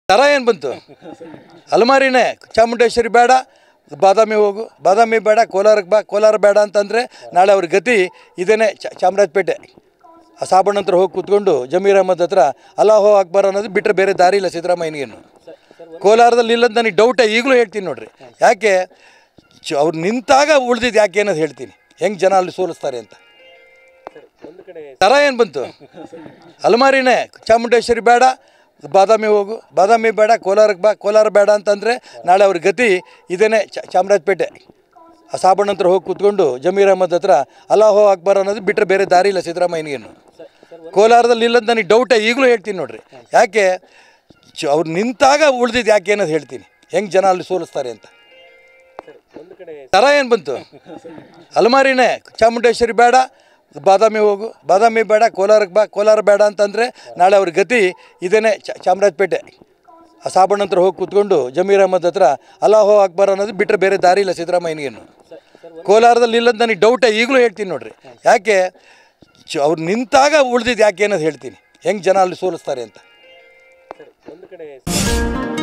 ಥರ ಏನು ಬಂತು ಅಲಮಾರಿನೇ ಚಾಮುಂಡೇಶ್ವರಿ ಬೇಡ ಬಾದಾಮಿ ಹೋಗು ಬಾದಾಮಿ ಬೇಡ ಕೋಲಾರಕ್ಕೆ ಬಾ ಕೋಲಾರ ಬೇಡ ಅಂತಂದರೆ ನಾಳೆ ಅವ್ರ ಗತಿ ಇದೇನೆ ಚ- ಚಾಮರಾಜಪೇಟೆ ಆ ಸಾಬಣ್ಣ ಹತ್ರ ಹೋಗಿ ಕೂತ್ಕೊಂಡು ಜಮೀರ್ ಅಹಮದ್ ಹತ್ರ ಅಲ್ಲಾಹೋ ಅಕ್ಬರ್ ಅನ್ನೋದು ಬಿಟ್ಟರೆ ಬೇರೆ ದಾರಿ ಇಲ್ಲ ಸಿದ್ದರಾಮಯ್ಯನಿಗೇನು ಕೋಲಾರದಲ್ಲಿ ಇಲ್ಲದ ನನಗೆ ಡೌಟೇ ಈಗಲೂ ಹೇಳ್ತೀನಿ ನೋಡ್ರಿ ಯಾಕೆ ಚ- ಅವ್ರು ನಿಂತಾಗ ಉಳ್ದಿದ್ದು ಯಾಕೆ ಅನ್ನೋದು ಹೇಳ್ತೀನಿ ಹೆಂಗೆ ಜನ ಅಲ್ಲಿ ಸೋಲಿಸ್ತಾರೆ ಅಂತ ಥರ ಏನು ಬಂತು ಅಲಮಾರಿನೇ ಚಾಮುಂಡೇಶ್ವರಿ ಬೇಡ ಬಾದಾಮಿ ಹೋಗು ಬಾದಾಮಿ ಬೇಡ ಕೋಲಾರಕ್ಕೆ ಬಾ ಕೋಲಾರ ಬೇಡ ಅಂತಂದರೆ ನಾಳೆ ಅವ್ರ ಗತಿ ಇದೇನೆ ಚ- ಚಾಮರಾಜಪೇಟೆ ಆ ಸಾಬಣ್ಣ ಹತ್ರ ಹೋಗಿ ಕೂತ್ಕೊಂಡು ಜಮೀರ್ ಅಹಮದ್ ಹತ್ರ ಅಲ್ಲಾಹೋ ಅಕ್ಬರ್ ಅನ್ನೋದು ಬಿಟ್ಟರೆ ಬೇರೆ ದಾರಿ ಇಲ್ಲ ಸಿದ್ದರಾಮಯ್ಯನಿಗೇನು ಕೋಲಾರದಲ್ಲಿ ಇಲ್ಲದ ನನಗೆ ಡೌಟೇ ಈಗಲೂ ಹೇಳ್ತೀನಿ ನೋಡ್ರಿ ಯಾಕೆ ಚ- ಅವ್ರು ನಿಂತಾಗ ಉಳ್ದಿದ್ದು ಯಾಕೆ ಅನ್ನೋದು ಹೇಳ್ತೀನಿ ಹೆಂಗೆ ಜನ ಅಲ್ಲಿ ಸೋಲಿಸ್ತಾರೆ ಅಂತ ಥರ ಏನು ಬಂತು ಅಲಮಾರಿನೇ ಚಾಮುಂಡೇಶ್ವರಿ ಬೇಡ ಬಾದಾಮಿ ಹೋಗು ಬಾದಾಮಿ ಬೇಡ ಕೋಲಾರಕ್ಕೆ ಬಾ ಕೋಲಾರ ಬೇಡ ಅಂತಂದರೆ ನಾಳೆ ಅವ್ರ ಗತಿ ಇದೇನೆ ಚ- ಚಾಮರಾಜಪೇಟೆ ಆ ಸಾಬಣ್ಣ ಹತ್ರ ಹೋಗಿ ಕೂತ್ಕೊಂಡು ಜಮೀರ್ ಅಹಮದ್ ಹತ್ರ ಅಲ್ಲಾಹೋ ಅಕ್ಬರ್ ಅನ್ನೋದು ಬಿಟ್ಟರೆ ಬೇರೆ ದಾರಿ ಇಲ್ಲ ಸಿದ್ದರಾಮಯ್ಯನಿಗೇನು ಕೋಲಾರದಲ್ಲಿ ಇಲ್ಲದ ನನಗೆ ಡೌಟೇ ಈಗಲೂ ಹೇಳ್ತೀನಿ ನೋಡ್ರಿ ಯಾಕೆ ಚ- ಅವ್ರು ನಿಂತಾಗ ಉಳ್ದಿದ್ದು ಯಾಕೆ ಅನ್ನೋದು ಹೇಳ್ತೀನಿ ಹೆಂಗೆ ಜನ ಅಲ್ಲಿ ಸೋಲಿಸ್ತಾರೆ ಅಂತ